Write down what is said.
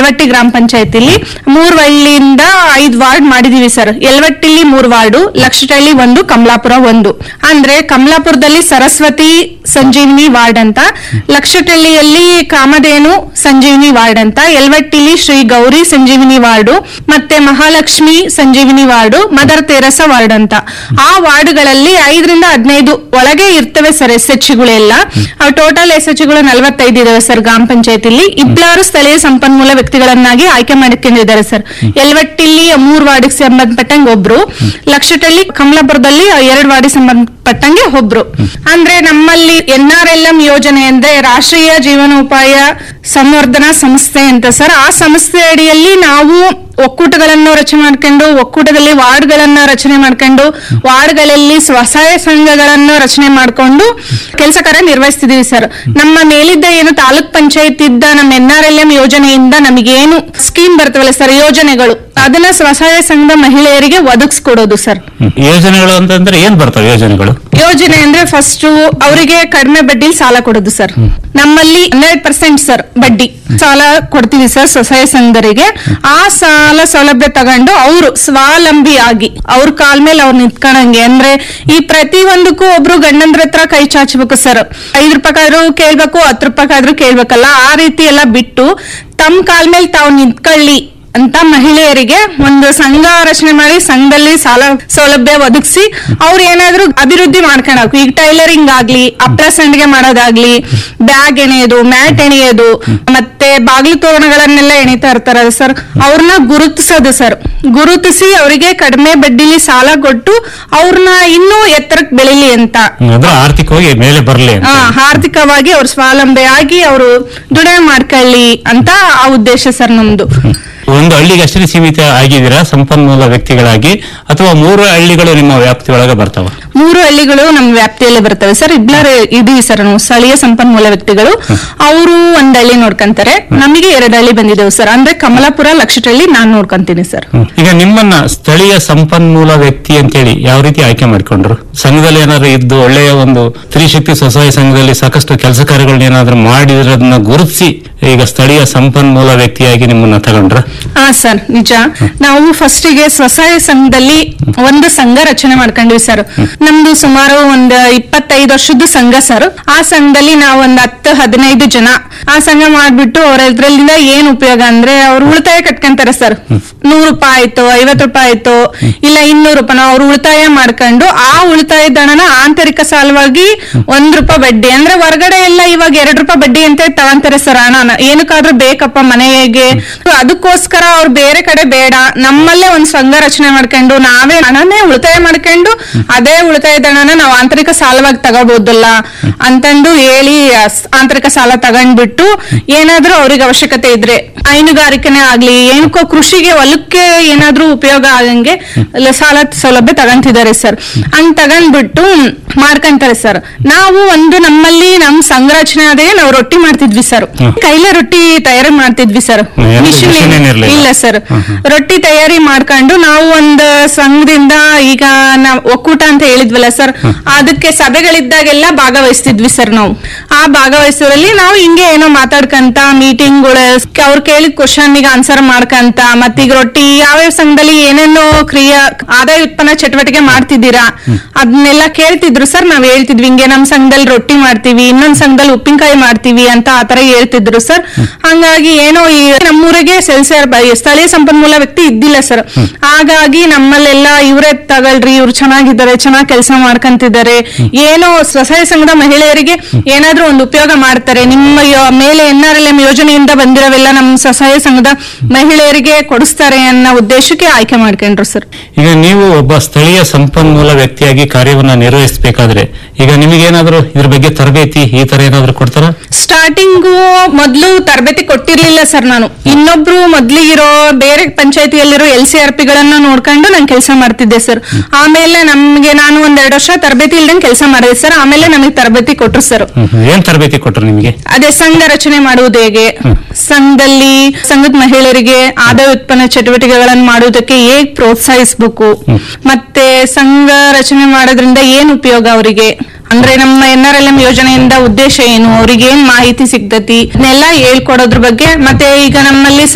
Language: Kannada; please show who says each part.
Speaker 1: ಯಲವಟ್ಟಿ ಗ್ರಾಮ ಪಂಚಾಯತಿಲಿ ಮೂರ್ ಹಳ್ಳಿಯಿಂದ ಐದ್ ವಾರ್ಡ್ ಮಾಡಿದೀವಿ ಸರ್ ಯಲವಟ್ಟಿಲಿ ಮೂರ್ ವಾರ್ಡು ಲಕ್ಷಟಳ್ಳಿ ಒಂದು ಕಮಲಾಪುರ ಒಂದು ಅಂದ್ರೆ ಕಮಲಾಪುರದಲ್ಲಿ ಸರಸ್ವತಿ ಸಂಜೀವಿನಿ ವಾರ್ಡ್ ಅಂತ ಲಕ್ಷಟಳ್ಳಿಯಲ್ಲಿ ಕಾಮಧೇನು ಸಂಜೀವಿನಿ ವಾರ್ಡ್ ಅಂತ ಯಲವಟ್ಟಿಲಿ ಶ್ರೀ ಗೌರಿ ಸಂಜೀವಿನಿ ವಾರ್ಡು ಮತ್ತೆ Mahalakshmi Sanjeevini ward Mother Teresa ward ಅಂತ ಆ ವಾರ್ಡ್ಗಳಲ್ಲಿ ಐದರಿಂದ ಹದಿನೈದು ಒಳಗೆ ಇರ್ತವೆ ಸರ್ ಎಸ್ ಎಚ್ ಗಳೆಲ್ಲ ಟೋಟಲ್ ಎಸ್ ಎಚ್ ಗಳು ನಲವತ್ತೈದು ಇದಾವೆ ಸರ್ ಗ್ರಾಮ ಪಂಚಾಯತಿಲಿ ಇಬ್ಬರು ಸ್ಥಳೀಯ ಸಂಪನ್ಮೂಲ ವ್ಯಕ್ತಿಗಳನ್ನಾಗಿ ಆಯ್ಕೆ ಮಾಡಿಕೊಂಡಿದ್ದಾರೆ ಸರ್ ಯಲವಟ್ಟಿಲಿ ಮೂರ್ ವಾರ್ಡಿಗೆ ಸಂಬಂಧಪಟ್ಟಂಗೆ ಒಬ್ರು ಲಕ್ಷಟಳ್ಳಿ ಕಮಲಾಪುರದಲ್ಲಿ ಎರಡು ವಾರ್ಡಿಗೆ ಸಂಬಂಧಪಟ್ಟಂಗೆ ಒಬ್ರು ಅಂದ್ರೆ ನಮ್ಮಲ್ಲಿ ಎನ್ ಆರ್ ಎಲ್ ಎಂ ಯೋಜನೆ ಅಂದ್ರೆ ರಾಷ್ಟ್ರೀಯ ಜೀವನೋಪಾಯ ಸಂವರ್ಧನಾ ಸಂಸ್ಥೆ ಅಂತ ಸರ್ ಆ ಸಂಸ್ಥೆ ಅಡಿಯಲ್ಲಿ ನಾವು ಒಕ್ಕೂಟಗಳನ್ನು ರಚನೆ ಮಾಡ್ಕೊಂಡು ಒಕ್ಕೂಟದಲ್ಲಿ ವಾರ್ಡ್ಗಳನ್ನ ರಚನೆ ಮಾಡ್ಕೊಂಡು ವಾರ್ಡ್ಗಳಲ್ಲಿ ಸ್ವಸಹಾಯ ಸಂಘಗಳನ್ನು ರಚನೆ ಮಾಡ್ಕೊಂಡು ಕೆಲಸ ಕಾರ್ಯ ನಿರ್ವಹಿಸ್ತಿದೀವಿ ಸರ್ ನಮ್ಮ ಮೇಲಿದ್ದ ಏನು ತಾಲೂಕ್ ಪಂಚಾಯತ್ ಇದ್ದ ನಮ್ಮ ಎನ್ ಆರ್ ಎಲ್ ಎಂ ಯೋಜನೆಯಿಂದ ನಮಗೇನು ಸ್ಕೀಮ್ ಬರ್ತವಲ್ಲ ಸರ್ ಯೋಜನೆಗಳು ಅದನ್ನ ಸ್ವಸಹಾಯ ಸಂಘದ ಮಹಿಳೆಯರಿಗೆ ಒದಗಿಸ್ಕೊಡೋದು ಸರ್
Speaker 2: ಹ್ಮ್. ಯೋಜನೆಗಳು ಅಂತಂದ್ರೆ ಏನ್ ಬರ್ತವೆ ಯೋಜನೆಗಳು
Speaker 1: ಯೋಜನೆ ಅಂದ್ರೆ ಫಸ್ಟ್ ಅವರಿಗೆ ಕಡಿಮೆ ಬಡ್ಡಿ ಸಾಲ ಕೊಡೋದು ಸರ್ ನಮ್ಮಲ್ಲಿ ಹನ್ನೆರಡು ಪರ್ಸೆಂಟ್ ಸರ್ ಬಡ್ಡಿ ಸಾಲ ಕೊಡ್ತೀವಿ ಸರ್ ಸ್ವಸಹಾಯ ಸಂಘದರಿಗೆ ಆ ಸಾಲ ಸೌಲಭ್ಯ ತಗೊಂಡು ಅವರು ಸ್ವಾವಲಂಬಿ ಆಗಿ ಅವ್ರ ಕಾಲ್ ಮೇಲೆ ಅವ್ರು ನಿಂತ್ಕೊಂಡಂಗೆ ಅಂದ್ರೆ ಈ ಪ್ರತಿ ಒಂದಕ್ಕೂ ಒಬ್ರು ಗಂಡಂದ್ರ ಹತ್ರ ಕೈ ಚಾಚಬೇಕು ಸರ್ ಐದ್ ರೂಪಾಯಿಗಾದ್ರೂ ಕೇಳ್ಬೇಕು ಹತ್ತು ರೂಪಾಯಿಗಾದ್ರೂ ಕೇಳ್ಬೇಕಲ್ಲ ಆ ರೀತಿ ಎಲ್ಲ ಬಿಟ್ಟು ತಮ್ಮ ಕಾಲ್ ಮೇಲೆ ತಾವು ನಿಂತ್ಕೊಳ್ಳಿ ಅಂತ ಮಹಿಳೆಯರಿಗೆ ಒಂದು ಸಂಘ ರಚನೆ ಮಾಡಿ ಸಂಘದಲ್ಲಿ ಸಾಲ ಸೌಲಭ್ಯ ಒದಗಿಸಿ ಅವ್ರು ಏನಾದ್ರೂ ಅಭಿವೃದ್ಧಿ ಮಾಡ್ಕೊಳಕು ಈಗ ಟೈಲರಿಂಗ್ ಆಗ್ಲಿ ಹಪ್ಪಳ ಸಂಡಿಗೆ ಮಾಡೋದಾಗ್ಲಿ ಬ್ಯಾಗ್ ಎಣೆಯೋದು ಮ್ಯಾಟ್ ಎಣೆಯೋದು ಮತ್ತೆ ಬಾಗಿಲು ತೋರಣಗಳನ್ನೆಲ್ಲ ಎಣಿತಾ ಇರ್ತಾರಲ್ಲ ಸರ್ ಅವ್ರನ್ನ ಗುರುತಿಸೋದು ಸರ್ ಗುರುತಿಸಿ ಅವರಿಗೆ ಕಡಿಮೆ ಬಡ್ಡಿಲಿ ಸಾಲ ಕೊಟ್ಟು ಅವ್ರನ್ನ ಇನ್ನೂ ಎತ್ತರಕ್ಕೆ ಬೆಳಿಲಿ ಅಂತ
Speaker 2: ಹ್ಮ್, ಅಂದ್ರೆ ಆರ್ಥಿಕವಾಗಿ ಮೇಲೆ ಬರಲಿ
Speaker 1: ಆ, ಆರ್ಥಿಕವಾಗಿ ಅವ್ರು ಸ್ವಾವಲಂಬಿಯಾಗಿ ಅವರು ದುಡಿಮೆ ಮಾಡ್ಕೊಳ್ಳಿ ಅಂತ ಆ ಉದ್ದೇಶ ಸರ್ ನಮ್ದು
Speaker 2: ಒಂದು ಹಳ್ಳಿಗೆ ಅಷ್ಟೇ ಸೀಮಿತ ಆಗಿದ್ದೀರಾ ಸಂಪನ್ಮೂಲ ವ್ಯಕ್ತಿಗಳಾಗಿ ಅಥವಾ ಮೂರು ಹಳ್ಳಿಗಳು ನಿಮ್ಮ ವ್ಯಾಪ್ತಿ ಒಳಗೆ ಬರ್ತಾವ
Speaker 1: ಮೂರು ಹಳ್ಳಿಗಳು ನಮ್ಮ ವ್ಯಾಪ್ತಿಯಲ್ಲಿ ಬರ್ತವೆ ಸರ್ ಇಬ್ಬರು ಇದೀವಿ ಸರ್ ನಾವು ಸ್ಥಳೀಯ ಸಂಪನ್ಮೂಲ ವ್ಯಕ್ತಿಗಳು ಅವರು ಒಂದ್ ಹಳ್ಳಿ ನೋಡ್ಕೊಂತಾರೆ ನಮಗೆ ಎರಡು ಹಳ್ಳಿ ಬಂದಿದ್ದೇವೆ ಸರ್ ಅಂದ್ರೆ ಕಮಲಾಪುರ ಲಕ್ಷಟಳ್ಳಿ ನಾನ್ ನೋಡ್ಕೊಂತೀನಿ ಸರ್
Speaker 2: ಈಗ ನಿಮ್ಮನ್ನ ಸ್ಥಳೀಯ ಸಂಪನ್ಮೂಲ ವ್ಯಕ್ತಿ ಅಂತೇಳಿ ಯಾವ ರೀತಿ ಆಯ್ಕೆ ಮಾಡ್ಕೊಂಡ್ರು ಸಂಘದಲ್ಲಿ ಏನಾದ್ರು ಇದ್ದು ಒಳ್ಳೆಯ ಒಂದು ಸ್ತ್ರೀಶಕ್ತಿ ಸ್ವಸಹಾಯ ಸಂಘದಲ್ಲಿ ಸಾಕಷ್ಟು ಕೆಲಸ ಕಾರ್ಯಗಳನ್ನ ಏನಾದ್ರು ಮಾಡಿರೋದನ್ನ ಗುರುತಿಸಿ ಈಗ ಸ್ಥಳೀಯ ಸಂಪನ್ಮೂಲ ವ್ಯಕ್ತಿಯಾಗಿ ನಿಮ್ಮನ್ನ ತಗೊಂಡ್ರ
Speaker 1: ಹಾ ಸರ್ ನಿಜ ನಾವು ಫಸ್ಟಿಗೆ ಸ್ವಸಹಾಯ ಸಂಘದಲ್ಲಿ ಒಂದು ಸಂಘ ರಚನೆ ಮಾಡ್ಕೊಂಡ್ವಿ ಸರ್ ನಮ್ದು ಸುಮಾರು ಒಂದ್ ಇಪ್ಪತ್ತೈದು ವರ್ಷದ ಸಂಘ ಸರ್ ಆ ಸಂಘದಲ್ಲಿ ನಾವು ಒಂದ್ ಹತ್ತು ಹದಿನೈದು ಜನ ಆ ಸಂಘ ಮಾಡ್ಬಿಟ್ಟು ಅವ್ರ ಇದ್ರಲ್ಲಿಂದ ಏನ್ ಉಪಯೋಗ ಅಂದ್ರೆ ಅವ್ರು ಉಳಿತಾಯ ಕಟ್ಕೊಂತಾರೆ ಸರ್ ನೂರು ರೂಪಾಯಿ ಆಯ್ತು ಐವತ್ ರೂಪಾಯಿ ಆಯ್ತು ಇಲ್ಲ ಇನ್ನೂರು ರೂಪಾಯಿ ಅವ್ರು ಉಳಿತಾಯ ಮಾಡ್ಕೊಂಡು ಆ ಉಳಿತಾಯದ ಹಣನ ಆಂತರಿಕ ಸಾಲವಾಗಿ ಒಂದ್ ರೂಪಾಯಿ ಬಡ್ಡಿ ಅಂದ್ರೆ ಹೊರಗಡೆ ಎಲ್ಲ ಇವಾಗ ಎರಡ್ ರೂಪಾಯಿ ಬಡ್ಡಿ ಅಂತ ತಗೊಂತಾರೆ ಸರ್ ಹಣನ ಏನಕ್ಕಾದ್ರೂ ಬೇಕಪ್ಪ ಮನೆಗೆ ಅದಕ್ಕೋಸ್ಕರ ಅವ್ರು ಬೇರೆ ಕಡೆ ಬೇಡ ನಮ್ಮಲ್ಲೇ ಒಂದ್ ಸಂಘ ರಚನೆ ಮಾಡ್ಕೊಂಡು ನಾವೇ ಹಣನೇ ಉಳಿತಾಯ ಮಾಡ್ಕೊಂಡು ಅದೇ ಉಳಿತಾಯದ ಹಣನ ನಾವು ಆಂತರಿಕ ಸಾಲವಾಗಿ ತಗೋಬಹುದಲ್ಲ ಅಂತಂದು ಹೇಳಿ ಆ ಸ್- ಆಂತರಿಕ ಸಾಲ ತಗೊಂಡ್ಬಿಟ್ಟು ಏನಾದ್ರೂ ಅವ್ರಿಗೆ ಅವಶ್ಯಕತೆ ಇದ್ರೆ ಹೈನುಗಾರಿಕೆನೇ ಆಗ್ಲಿ ಏನಕ್ಕೋ ಕೃಷಿಗೆ ಹೊಲಕ್ಕೆ ಏನಾದ್ರೂ ಉಪಯೋಗ ಆಗಂಗೆ ಎಲ್ಲ ಸಾಲ ಸೌಲಭ್ಯ ತಗೊಂತಿದ್ದಾರೆ ಸರ್ ಹಂಗ್ ತಗೊಂಡ್ಬಿಟ್ಟು ಮಾಡ್ಕೊಂತಾರೆ ಸರ್ ನಾವು ಒಂದು ನಮ್ಮಲ್ಲಿ ನಮ್ ಸಂಘ ರಚನೆ ಆದಾಗ ನಾವು ರೊಟ್ಟಿ ಮಾಡ್ತಿದ್ವಿ ಸರ್ ಕೈಲೇ ರೊಟ್ಟಿ ತಯಾರಿ ಮಾಡ್ತಿದ್ವಿ ಸರ್
Speaker 2: ಏನು
Speaker 1: ಮಿಷಿನ್
Speaker 2: machine ಏನಿರ್ಲಿಲ್ಲ.
Speaker 1: ಇಲ್ಲ ಸರ್ ರೊಟ್ಟಿ ತಯಾರಿ ಮಾಡ್ಕೊಂಡು ನಾವು ಒಂದು ಸಂಘದಿಂದ ಈಗ ನಾವ್ ಒಕ್ಕೂಟ ಅಂತ ಹೇಳಿದ್ವಲ್ಲ ಸರ್ ಅದಕ್ಕೆ ಸಭೆಗಳಿದ್ದಾಗೆಲ್ಲ ಭಾಗವಹಿಸ್ತಿದ್ವಿ ಸರ್ ನಾವು ಆ ಭಾಗವಹಿಸೋದ್ರಲ್ಲಿ ನಾವು ಹಿಂಗೆ ಏನೋ ಮಾತಾಡ್ಕಂತ ಮೀಟಿಂಗ್ಗಳು ಅವ್ರು ಕೇಳಿದ ಕ್ವಶನ್ ಗೆ ಆನ್ಸರ್ ಮಾಡ್ಕಂತ ಮತ್ತೀಗ ರೊಟ್ಟಿ ಯಾವ್ಯಾವ ಸಂಘದಲ್ಲಿ ಏನೇನೋ ಕ್ರಿಯಾ ಆದಾಯ ಉತ್ಪನ್ನ ಚಟುವಟಿಕೆ ಮಾಡ್ತಿದ್ದೀರಾ ಅದನ್ನೆಲ್ಲ ಕೇಳ್ತಿದ್ರು ಸರ್ ನಾವ್ ಹೇಳ್ತಿದ್ವಿ ಹಿಂಗೆ ನಮ್ ಸಂಘದಲ್ಲಿ ರೊಟ್ಟಿ ಮಾಡ್ತೀವಿ ಇನ್ನೊಂದ್ ಸಂಘದಲ್ಲಿ ಉಪ್ಪಿನಕಾಯಿ ಮಾಡ್ತೀವಿ ಅಂತ ಆತರ ಹೇಳ್ತಿದ್ರು ಸರ್ ಹಂಗಾಗಿ ಏನೋ ಈ ನಮ್ಮೂರಿಗೆ ಸೆಲ್ಸಿಯರ್ ಸ್ಥಳೀಯ ಸಂಪನ್ಮೂಲ ವ್ಯಕ್ತಿ ಇದ್ದಿಲ್ಲ ಸರ್ ಹಾಗಾಗಿ ನಮ್ಮಲ್ಲೆಲ್ಲ ಇವರೇ ತಗೊಳ್ರಿ ಇವ್ರು ಚೆನ್ನಾಗಿದ್ದಾರೆ ಚೆನ್ನಾಗಿ ಕೆಲಸ ಮಾಡ್ಕೊಂತಿದ್ದಾರೆ ಏನೋ ಸ್ವಸಹಾಯ ಸಂಘದ ಮಹಿಳೆಯರಿಗೆ ಏನಾದ್ರೂ ಒಂದು ಉಪಯೋಗ ಮಾಡ್ತಾರೆ ನಿಮ್ಮ ಯೋ- ಮೇಲೆ ಎನ್ ಆರ್ ಎಲ್ ಎಂ ಯೋಜನೆಯಿಂದ ಬಂದಿರೋವೆಲ್ಲ ನಮ್ಮ ಸ್ವಸಹಾಯ ಸಂಘದ ಮಹಿಳೆಯರಿಗೆ ಕೊಡಿಸ್ತಾರೆ ಅನ್ನೋ ಉದ್ದೇಶಕ್ಕೆ ಆಯ್ಕೆ ಮಾಡ್ಕೊಂಡ್ರು ಸರ್
Speaker 2: ಈಗ ನೀವು ಒಬ್ಬ ಸ್ಥಳೀಯ ಸಂಪನ್ಮೂಲ ವ್ಯಕ್ತಿಯಾಗಿ ಕಾರ್ಯವನ್ನ ನಿರ್ವಹಿಸಬೇಕಾದ್ರೆ ಈಗ ನಿಮಗೇನಾದ್ರೂ ಇದ್ರ ಬಗ್ಗೆ ತರಬೇತಿ ಈ ತರ ಏನಾದ್ರೂ ಕೊಡ್ತಾರ
Speaker 1: ಸ್ಟಾರ್ಟಿಂಗು ಮೊದ್ಲು ತರಬೇತಿ ಕೊಟ್ಟಿರ್ಲಿಲ್ಲ ಸರ್ ನಾನು ಇನ್ನೊಬ್ರು ಮೊದ್ಲಿಗಿರೋ ಬೇರೆ ಪಂಚಾಯತಿಯಲ್ಲಿರೋ ಎಲ್ ಸಿ ಆರ್ ಪಿಗಳನ್ನ ನೋಡ್ಕೊಂಡು ನಾನು ಕೆಲಸ ಮಾಡ್ತಿದ್ದೆ ಸರ್ ಆಮೇಲೆ ನಮ್ಗೆ ನಾನು ಒಂದೆರಡು ವರ್ಷ ತರಬೇತಿ ಇಲ್ದಂಗೆ ಕೆಲಸ ಮಾಡಿದೆ ಸರ್ ಆಮೇಲೆ ನಮಗೆ ತರಬೇತಿ ಕೊಟ್ರು ಸರ್
Speaker 2: ಹ್ಮ್, ಹ್ಮ್. ಏನ್ ತರಬೇತಿ ಕೊಟ್ರು ನಿಮಗೆ
Speaker 1: ಅದೇ ಸಂಘ ರಚನೆ ಮಾಡುವುದು ಹೇಗೆ ಸಂಘದಲ್ಲಿ ಸಂಘದ ಮಹಿಳೆಯರಿಗೆ ಆದಾಯ ಉತ್ಪನ್ನ ಚಟುವಟಿಕೆಗಳನ್ನು ಮಾಡುವುದಕ್ಕೆ ಹೇಗ್ ಪ್ರೋತ್ಸಾಹಿಸಬೇಕು ಮತ್ತೆ ಸಂಘ ರಚನೆ ಮಾಡೋದ್ರಿಂದ ಏನ್ ಉಪಯೋಗ ಅವರಿಗೆ ಅಂದ್ರೆ ನಮ್ಮ ಎನ್ ಆರ್ ಎಲ್ ಎಂ ಯೋಜನೆಯಿಂದ ಉದ್ದೇಶ ಏನು ಅವ್ರಿಗೆ ಏನ್ ಮಾಹಿತಿ ಸಿಗ್ತತಿ ಇದನ್ನೆಲ್ಲ ಹೇಳ್ಕೊಡೋದ್ರ ಬಗ್ಗೆ ಮತ್ತೆ ಈಗ ನಮ್ಮಲ್ಲಿ